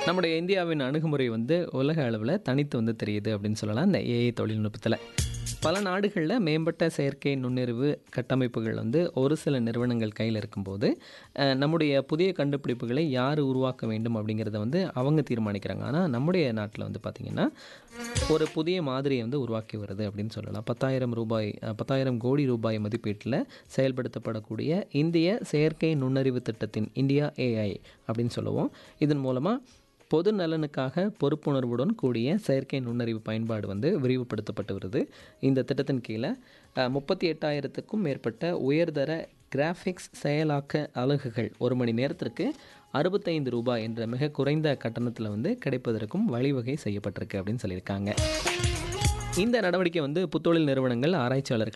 நம்முடைய இந்தியாவின் அணுகுமுறை வந்து உலக அளவில் தனித்து வந்து தெரியுது அப்படின்னு சொல்லலாம் இந்த ஏஐ தொழில்நுட்பத்தில் பல நாடுகளில் மேம்பட்ட செயற்கை நுண்ணறிவு கட்டமைப்புகள் வந்து ஒரு சில நிறுவனங்கள் கையில் இருக்கும்போது அஹ், நம்முடைய புதிய கண்டுபிடிப்புகளை யார் உருவாக்க வேண்டும் அப்படிங்கிறத வந்து அவங்க தீர்மானிக்கிறாங்க ஆனால் நம்முடைய நாட்டில் வந்து பார்த்திங்கன்னா ஒரு புதிய மாதிரியை வந்து உருவாக்கி வருது அப்படின்னு சொல்லலாம் பத்தாயிரம் ரூபாய் அஹ், பத்தாயிரம் கோடி ரூபாய் மதிப்பீட்டில் செயல்படுத்தப்படக்கூடிய இந்திய செயற்கை நுண்ணறிவு திட்டத்தின் இந்தியா ஏஐ அப்படின்னு சொல்லுவோம் இதன் மூலமாக பொது நலனுக்காக பொறுப்புணர்வுடன் கூடிய செயற்கை நுண்ணறிவு பயன்பாடு வந்து விரிவுபடுத்தப்பட்டு வருது இந்த திட்டத்தின் கீழே முப்பத்தி எட்டாயிரத்துக்கும் மேற்பட்ட உயர்தர கிராஃபிக்ஸ் செயலாக்க அலகுகள் ஒரு மணி நேரத்திற்கு அறுபத்தைந்து ரூபாய் என்ற மிக குறைந்த கட்டணத்தில் வந்து கிடைப்பதற்கும் வழிவகை செய்யப்பட்டிருக்கு அப்படின்னு சொல்லியிருக்காங்க இந்த நடவடிக்கை வந்து புத்தொழில் நிறுவனங்கள் ஆராய்ச்சியாளர்கள்